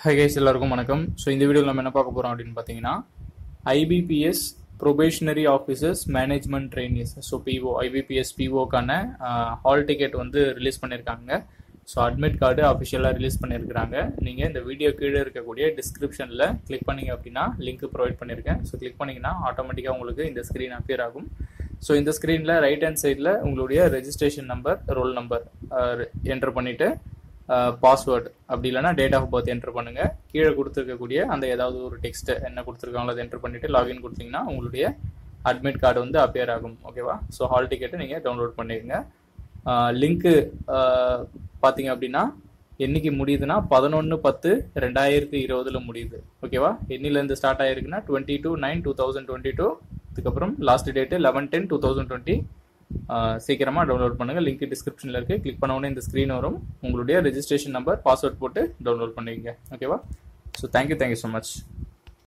hi guys எல்லாருக்கும் வணக்கம் so இந்த வீடியோவில் நம்ம என்ன பார்க்க போகிறோம் அப்படின்னு பார்த்தீங்கன்னா IBPS probationary officers management trainees so PO IBPS பிஓக்கான ஹால் டிக்கெட் வந்து ரிலீஸ் பண்ணியிருக்காங்க ஸோ அட்மிட் கார்டு அஃபிஷியலாக ரிலீஸ் பண்ணியிருக்கிறாங்க நீங்கள் இந்த வீடியோ கீழே இருக்கக்கூடிய டிஸ்கிரிப்ஷனில் கிளிக் பண்ணீங்க அப்படின்னா லிங்க் ப்ரொவைட் பண்ணியிருக்கேன் ஸோ கிளிக் பண்ணிங்கன்னா ஆட்டோமேட்டிக்காக உங்களுக்கு இந்த ஸ்க்ரீன் அப்பியர் ஆகும் ஸோ இந்த ஸ்க்ரீனில் ரைட் ஹேண்ட் சைடில் உங்களுடைய registration number roll number enter பண்ணிவிட்டு பாஸ்வேர்டு அப்படி இல்லைனா டேட் ஆஃப் பர்த் என்டர் பண்ணுங்க கீழே கொடுத்துருக்கக்கூடிய அந்த ஏதாவது ஒரு டெக்ஸ்ட் என்ன கொடுத்துருக்காங்களோ அதை என்டர் பண்ணிட்டு லாகின் கொடுத்தீங்கன்னா உங்களுடைய அட்மிட் கார்டு வந்து அப்பியர் ஆகும் ஓகேவா ஸோ ஹால் டிக்கெட்டை நீங்கள் டவுன்லோட் பண்ணிடுங்க லிங்க்கு பார்த்தீங்க அப்படின்னா என்னைக்கு முடியுதுன்னா பதினொன்று பத்து ரெண்டாயிரத்தி இருபதுல முடியுது ஓகேவா என்னிலேருந்து ஸ்டார்ட் ஆயிருக்குன்னா twenty two nine two thousand twenty two அதுக்கப்புறம் last date eleven ten two thousand twenty சீக்கிரமாக டவுன்லோட் பண்ணுங்கள் லிங்க் டிஸ்கிரிப்ஷனில் இருக்குது கிளிக் பண்ண உடனே இந்த ஸ்க்ரீன் வரும் உங்களுடைய ரெஜிஸ்ட்ரேஷன் நம்பர் பாஸ்வேர்ட் போட்டு டவுன்லோட் பண்ணுவீங்க ஓகேவா so thank you thank you so much